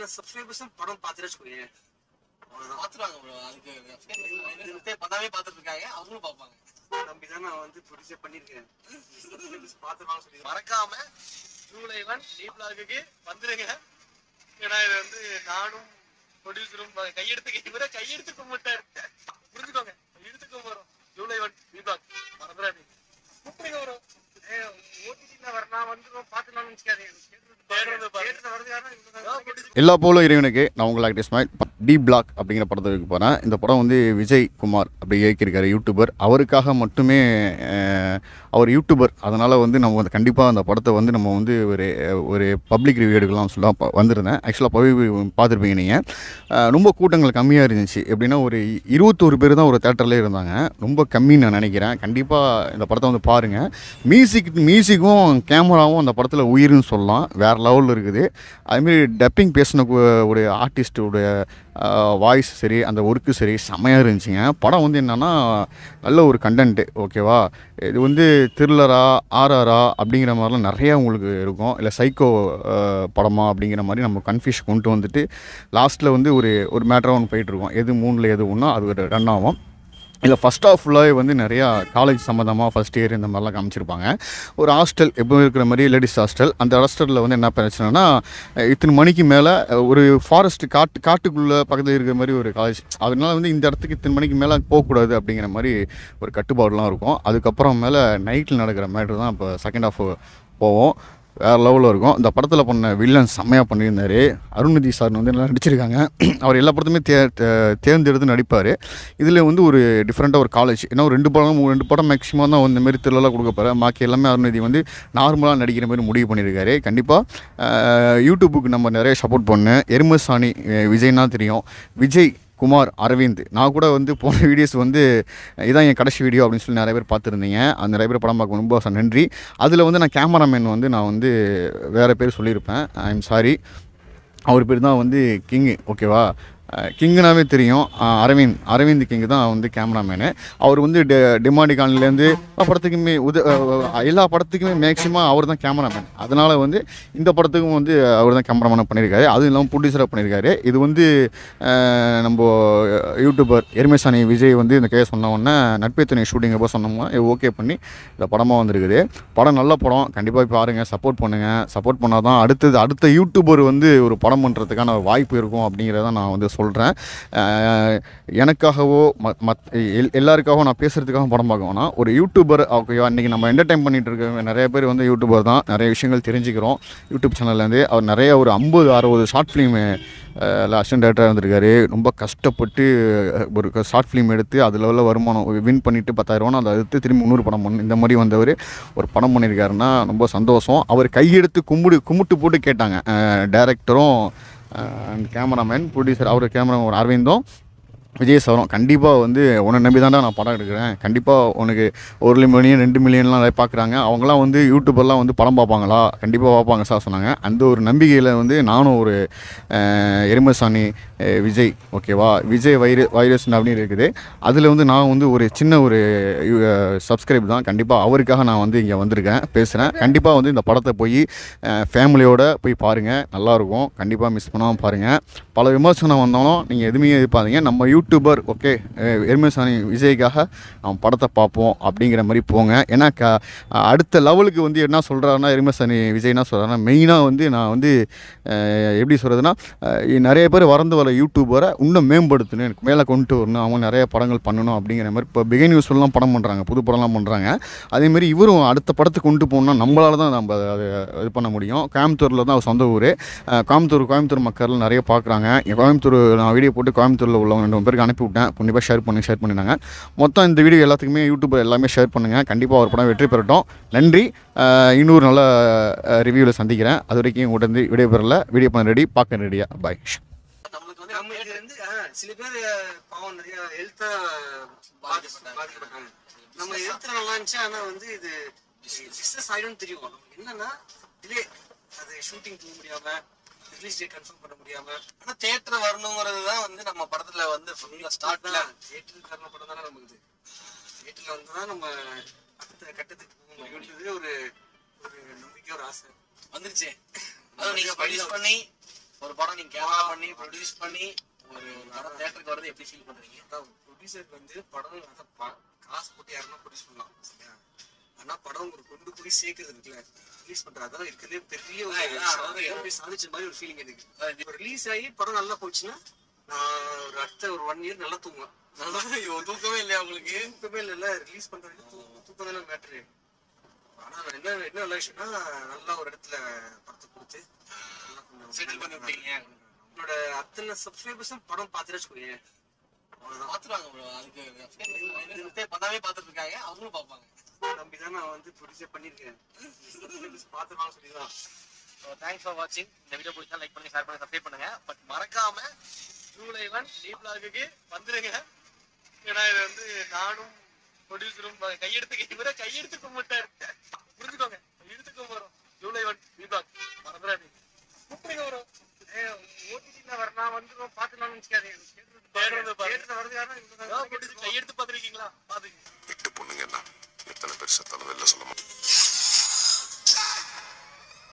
சப்ஸ்கிரைபர்ஸும் படம் பார்த்துட்டு வச்சுக்கோங்க அவ்வளவுதான் பாத்துருவாங்க ப்ரோ அதுக்கு subscribers பண்ணாமே பாத்துட்டு இருக்காங்க அவங்களும் பாப்பாங்க நம்பி தான் நான் வந்து ப்ரொடியூசர் பண்ணிருக்கேன் பார்த்துருவாங்க சொல்லி மறக்காம ஜூலை ஒன் டி பிளாக்கு வந்துருங்க ஏன்னா இது வந்து நானும் ப்ரொடியூசரும் கையெடுத்து இவரை கையெடுத்து கும்பிட்டாரு புரிஞ்சுக்கோங்க கையெடுத்து கும்பிடுறோம் ஜூலை ஒன் டி பிளாக் மறந்துடாதீங்க கூப்பிடுங்க ப்ரோ ஓடிடியில் வரலாம் வந்து பார்த்துலாம்னு வச்சுக்காதீங்க தேடுறது பாருங்க. தேட்டரில் வருது யாரும் இவங்க எல்லா போலும் இறைவனுக்கு நான் உங்கள் ஆக்டர் இஸ்மாயில் டி பிளாக் அப்படிங்கிற படத்தை வைக்க போகிறேன் இந்த படம் வந்து விஜய் குமார் அப்படி இயக்கியிருக்காரு யூடியூபர் அவருக்காக மட்டுமே அஹ், அவர் யூடியூபர் அதனால் வந்து நம்ம வந்து கண்டிப்பாக அந்த படத்தை வந்து நம்ம வந்து ஒரு ஒரு பப்ளிக் ரிவ்யூ எடுக்கலாம் சொல்ல ப- வந்திருந்தேன் ஆக்சுவலாக போய் பார்த்துருப்பீங்க நீங்கள் ரொம்ப கூட்டங்கள் கம்மியாக இருந்துச்சு எப்படின்னா ஒரு இருபத்தோரு பேர் தான் ஒரு தேட்டர்லேயே இருந்தாங்க ரொம்ப கம்மின்னு நான் நினைக்கிறேன் கண்டிப்பாக இந்த படத்தை வந்து பாருங்கள் மியூசிக் மியூசிக்கும் கேமராவும் அந்த படத்தில் உயிர்னு சொல்லலாம் வேறு லெவலில் இருக்குது அதுமாரி டப்பிங் பேசின கு- ஒரு ஆர்டிஸ்டோட வாய்ஸ் சரி அந்த ஒர்க்கு சரி செமையாக இருந்துச்சுங்க படம் வந்து என்னென்னா நல்ல ஒரு கண்டென்ட்டு ஓகேவா இது வந்து த்ரில்லரா ஆர்ஆரா அப்படிங்கிற மாதிரிலாம் நிறையா உங்களுக்கு இருக்கும் இல்லை சைக்கோ படமா அப்படிங்கிற மாதிரி நம்ம கன்ஃபியூஸ் கொண்டு வந்துட்டு லாஸ்ட்டில் வந்து ஒரு ஒரு மேட்டராக ஒன்று போயிட்டுருக்கோம் எது மூணில் எது ஒன்றோ அது ஒரு ரன் ஆகும் இல்லை ஃபஸ்ட் ஆஃப் ஃபுல்லாகவே வந்து நிறையா காலேஜ் சம்மந்தமாக ஃபஸ்ட் இயர் இந்த மாதிரிலாம் காமிச்சிருப்பாங்க ஒரு ஹாஸ்டல் எப்போ இருக்கிற மாதிரி லேடிஸ் ஹாஸ்டல் அந்த ஹாஸ்டலில் வந்து என்ன பிரச்சனைனா அஹ், இத்தனை மணிக்கு மேலே ஒரு ஃபாரஸ்ட் காட்டு காட்டுக்குள்ளே பக்கத்தில் இருக்கிற மாதிரி ஒரு காலேஜ் அதனால வந்து இந்த இடத்துக்கு இத்தனை மணிக்கு மேலே போகக்கூடாது அப்படிங்கிற மாதிரி ஒரு கட்டுப்பாடுலாம் இருக்கும் அதுக்கப்புறம் மேலே நைட்டில் நடக்கிற மேட்ரு தான் இப்போ செகண்ட் ஆஃப் போவோம் வேறு லெவலில் இருக்கும் இந்த படத்தில் பண்ண வில்லன் செம்மையாக பண்ணியிருந்தார் அருண்நிதி சார் வந்து நல்லா நடிச்சிருக்காங்க அவர் எல்லா படத்துமே தே தே- தேர்ந்தெடுத்து நடிப்பார் இதில் வந்து ஒரு டிஃப்ரெண்ட்டாக ஒரு காலேஜ் ஏன்னா ஒரு ரெண்டு படம் மூணு- ரெண்டு படம் மேக்ஸிமம் தான் இந்த மாதிரி திருவிழா கொடுக்க போகிற பாக்கி எல்லாமே அருண்நிதி வந்து நார்மலாக நடிக்கிற மாதிரி முடிவு பண்ணியிருக்காரு கண்டிப்பாக யூடியூப்புக்கு நம்ம நிறைய சப்போர்ட் பண்ணு எருமசாணி அஹ், விஜய்னா தெரியும் விஜய் குமார் அரவிந்த் நான் கூட வந்து போன வீடியோஸ் வந்து இதான் என் கடைசி வீடியோ அப்படின்னு சொல்லி நிறைய பேர் பார்த்துருந்தீங்க அந்த நிறைய பேர் படம் பார்க்க ரொம்ப நன்றி அதில் வந்து நான் கேமராமேன் வந்து நான் வந்து வேறு பேர் சொல்லியிருப்பேன் ஐ எம் சாரி அவர் பேர் தான் வந்து கிங்கு ஓகேவா கிங்குனாவே தெரியும் அஹ் அரவிந்த் அரவிந்த் கிங் தான் வந்து கேமராமேனு அவர் வந்து டெ டிமாண்டிகான்லேருந்து எல்லா படத்துக்குமே உத அஹ் எல்லா படத்துக்குமே மேக்ஸிமம் அவர் தான் கேமராமேன் அதனால் வந்து இந்த படத்துக்கும் வந்து அவர் தான் கேமராமேனாக பண்ணியிருக்காரு அதுவும் இல்லாமல் ப்ரொடியூசராக பண்ணியிருக்காரு இது வந்து அஹ் நம்ம யூடியூபர் எருமேசாணி விஜய் வந்து இந்த கேஸ் சொன்ன உடனே நட்பே துணை ஷூட்டிங் எப்போ சொன்னோம்னா ஓகே பண்ணி இந்த படமாக வந்திருக்குது படம் நல்ல படம் கண்டிப்பாக பாருங்கள் சப்போர்ட் பண்ணுங்கள் சப்போர்ட் பண்ணால் தான் அடுத்தது அடுத்த யூடியூபர் வந்து ஒரு படம் பண்ணுறதுக்கான வாய்ப்பு இருக்கும் அப்படிங்கிறத நான் வந்து சொல்கிறேன் எனக்காகவோ மத் மத் எல் எல்லாருக்காகவும் நான் பேசுகிறதுக்காகவும் படம் பார்க்க வேணாம் ஒரு யூடியூபர் ஓகேவா இன்றைக்கி நம்ம என்டர்டைன் பண்ணிட்டு இருக்க நிறைய பேர் வந்து யூடியூபர் தான் நிறைய விஷயங்கள் தெரிஞ்சுக்கிறோம் யூடியூப் சேனல்லேருந்து அவர் நிறைய ஒரு ஐம்பது அறுபது ஷார்ட் ஃபிலிமு அசிஸ்டன்ட் டேரக்டராக இருந்திருக்காரு ரொம்ப கஷ்டப்பட்டு அஹ், ஒரு ஷார்ட் ஃபிலிம் எடுத்து அதில் உள்ள வருமானம் வின் பண்ணிவிட்டு பத்தாயிரரூவா அதை எடுத்து திரும்பி முந்நூறு படம் பண்ணு இந்த மாதிரி வந்தவர் ஒரு படம் பண்ணியிருக்காருன்னா ரொம்ப சந்தோஷம் அவர் கையெடுத்து கும்பிடு கும்பிட்டு போட்டு கேட்டாங்க டேரக்டரும் அண்ட் கேமராமேன் ப்ரொடியூசர் அவர் கேமரா ஒரு அரவிந்தும் விஜய் சாரும் கண்டிப்பாக வந்து உன்னை நம்பி தான்டா நான் படம் எடுக்கிறேன் கண்டிப்பாக உனக்கு ஒரு மில்லியன் ரெண்டு மில்லியன்லாம் நிறைய பார்க்குறாங்க அவங்களாம் வந்து யூடியூபர்லாம் வந்து படம் பார்ப்பாங்களா கண்டிப்பாக பார்ப்பாங்க சார் சொன்னாங்க அந்த ஒரு நம்பிக்கையில் வந்து நானும் ஒரு அஹ், எருமசாணி அஹ், விஜய் ஓகேவா விஜய் வைர வைரஸ் அப்படின்னு இருக்குது அதில் வந்து நான் வந்து ஒரு சின்ன ஒரு சப்ஸ்கிரைப் தான் கண்டிப்பாக அவருக்காக நான் வந்து இங்கே வந்திருக்கேன் பேசுகிறேன் கண்டிப்பாக வந்து இந்த படத்தை போய் ஃபேமிலியோட போய் பாருங்கள் நல்லாயிருக்கும் கண்டிப்பாக மிஸ் பண்ணாமல் பாருங்கள் பல விமர்சனம் வந்தாலும் நீங்கள் எதுவுமே எதிர்பார்த்தீங்க நம்ம யூடியூபர் ஓகே எருமசாணி விஜய்க்காக நம்ம படத்தை பார்ப்போம் அப்படிங்கிற மாதிரி போங்க ஏன்னா க அடுத்த லெவலுக்கு வந்து என்ன சொல்கிறாருன்னா எருமசாணி விஜய் என்ன சொல்கிறாருன்னா மெயினாக வந்து நான் வந்து அஹ், எப்படி சொல்கிறதுனா நிறைய பேர் வறந்து வர யூடியூபரை இன்னும் மேம்படுத்தணும் எனக்கு மேலே கொண்டு வரணும் அவங்க நிறைய படங்கள் பண்ணணும் அப்படிங்கிற மாதிரி இப்போ பிகை நியூஸ்லாம் படம் பண்ணுறாங்க புது படம்லாம் பண்ணுறாங்க அதேமாரி இவரும் அடுத்த படத்துக்கு கொண்டு போகணும்னா நம்மளால தான் நம்ம அதை இது பண்ண முடியும் கோயம்புத்தூரில் தான் அவர் சொந்த ஊர் அஹ் கோயம்புத்தூர் கோயம்புத்தூர் மக்கள் நிறைய பார்க்குறாங்க கோயம்புத்தூர் நான் வீடியோ போட்டு கோயம்புத்தூரில் உள்ளவங்க ரெண்டு மூணு பேருக்கு அனுப்பி விட்டேன் கண்டிப்பாக ஷேர் பண்ணி ஷேர் பண்ணினாங்க மொத்தம் இந்த வீடியோ எல்லாத்துக்குமே யூடியூப் எல்லாமே ஷேர் பண்ணுங்கள் கண்டிப்பாக ஒரு படம் வெற்றி பெறட்டும் நன்றி அஹ் இன்னொரு நல்ல ரிவ்யூவில் சந்திக்கிறேன் அது வரைக்கும் உங்கள்கிட்ட இருந்து விடைபெறல வீடியோ பண்ண ரெடி பார்க்க ரெடியா பாய் நம்மளுக்கு வந்து நம்ம இது வந்து ஆ, சில பேர் பாவம் நிறைய ஹெல்த்த பாதிக்கப்பட்டாங்க நம்ம ஹெல்த் நல்லா இருந்துச்சு ஆனா வந்து இது பிசினஸ் ஆயிடும் தெரியும் நமக்கு என்னன்னா டிலே அது ஷூட்டிங் போக முடியாம ரிலீஸ் டேட் கன்ஃபார்ம் பண்ண முடியாம ஆனா தியேட்டர் வரணுங்கிறது தான் வந்து நம்ம படத்துல வந்து ஃபுல்லா ஸ்டார்ட்ல தியேட்டர் காரண படம் தானே நமக்கு இது தியேட்டர்ல வந்து தான் நம்ம அடுத்த கட்டத்துக்கு போக முடியுன்றது ஒரு ஒரு நம்பிக்கை ஒரு ஆசை வந்துருச்சு அதுவும் நீங்க ப்ரொடியூஸ் பண்ணி ஒரு படம் நீங்க கேமரா பண்ணி ப்ரொடியூஸ் பண்ணி ஒரு படம் தேட்டருக்கு வரது எப்படி ஃபீல் பண்றீங்க அதான் ப்ரொடியூசருக்கு வந்து படம் அதான் ப- காசு போட்டு யாருன்னா ப்ரொடியூஸ் பண்ணலாம் சரியா ஆனா படம் ஒரு கொண்டு போய் சேர்க்கறது இருக்குல்ல ரிலீஸ் பண்றது அதான் இருக்கிறதுலே பெரிய ஒரு அதான், சாதனை. அதான். போய் சாதிச்ச மாதிரி ஒரு ஃபீலிங் எனக்கு இப்போ ரிலீஸ் ஆகி படம் நல்லா போச்சுன்னா நான் ஒரு அடுத்த ஒரு ஒன் இயர் நல்லா தூங்குவேன் நல்லா ஐயோ, தூக்கமே இல்லையா உங்களுக்கு தூக்கமே இல்லைல்ல ரிலீஸ் பண்றது தூக்கம் தூக்கம் தானே மேட்ரு ஆனா என்ன என்ன நல்ல விஷயம்னா நல்லா ஒரு இடத்துல படத்தை கொடுத்து நல்லா கொஞ்சம் செட்டில் பண்ணி விட்டீங்க நம்மளோட அத்தனை சப்ஸ்கிரைபர்ஸும் படம் பார்த்துட்டு வச்சுக்கோங்க அவ்வளவுதான் பாத்துருவாங்க ப்ரோ அதுக்கு பதாவே பாத்துட்டு இருக்காங்க அவங்களும் பாப்பாங்க நம்பி தான் நான் வந்து ப்ரொடியூசர் பண்ணியிருக்கேன் பார்த்துருவாங்க சொல்லி தான் தேங்க்ஸ் ஃபார் வாட்சிங் இந்த வீடியோ பிடிச்சா லைக் பண்ணுங்க ஷேர் பண்ணுங்க சப்ஸ்கிரைப் பண்ணுங்க பட் மறக்காம ஜூலை ஒன் டீ பிளாகுக்கு வந்துருங்க ஏன்னா இது வந்து நானும் ப்ரொடியூசரும் கையெடுத்து இவரே கையெடுத்து கும்பிட்டாரு புரிஞ்சுக்கோங்க கையெடுத்து கும்பிடுறோம் ஜூலை ஒன் டீ பிளாக் மறந்துடாதீங்க கூப்பிடுங்க வரும் ஓடிடில வரலாம் வந்துடும் பார்த்துலாம்னு நினைக்காதீங்க தேடுறது பாருங்க. தேட்டர்ல வரது யாரும் கையெடுத்து பார்த்துருக்கீங்களா பாத்துங்க